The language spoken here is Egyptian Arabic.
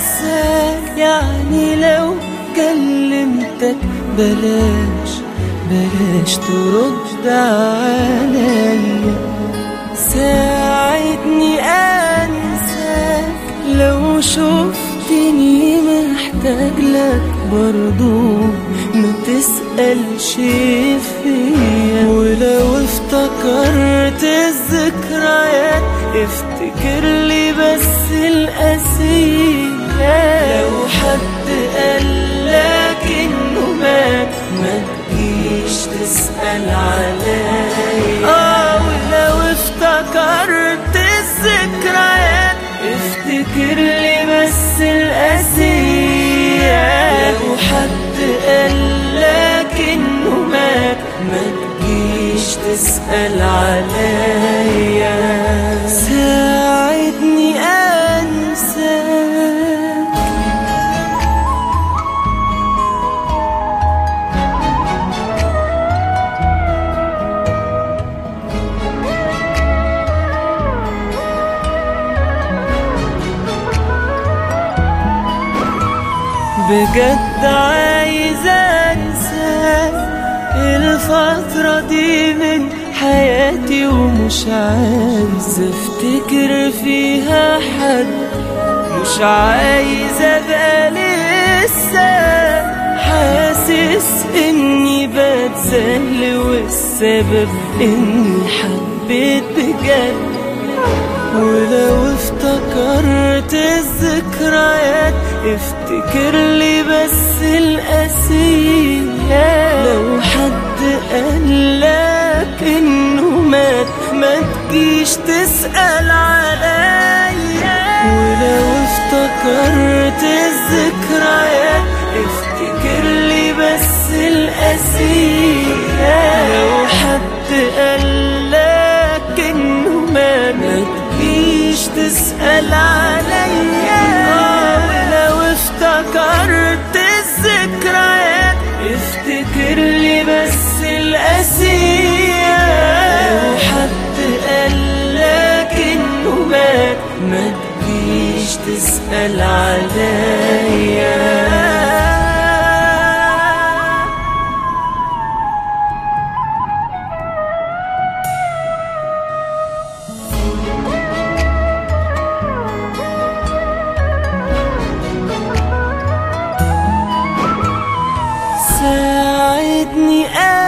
انساك يعني لو كلمتك بلاش بلاش ترد عليا ساعدني انساك لو شفتني محتاج لك برضو ما تسألش فيا ولو افتكرت الذكريات افتكر لي بس القسيم لو حد قالك انه مات ما تجيش تسأل عليا اه ولو افتكرت الذكريات افتكر لي بس القسية لو حد قالك انه مات ما تجيش تسأل عليا ساعدني انساك بجد عايز انساك الفترة دي من حياتي ومش عايز افتكر فيها حد مش عايز ابقى لسه حاسس اني بتذل والسبب اني حبيت بجد ولو افتكرت الذكريات افتكر لي بس القسية لو حد قالك انه مات ما تجيش تسأل عليا ولو افتكرت الذكريات افتكر لي بس القسية لو حد قالك انه مات ما تجيش تسأل عليا ولو افتكرت الذكريات افتكر لي بس القسية لو حد قالك انه مات ما تجيش تسأل عليا ساعدني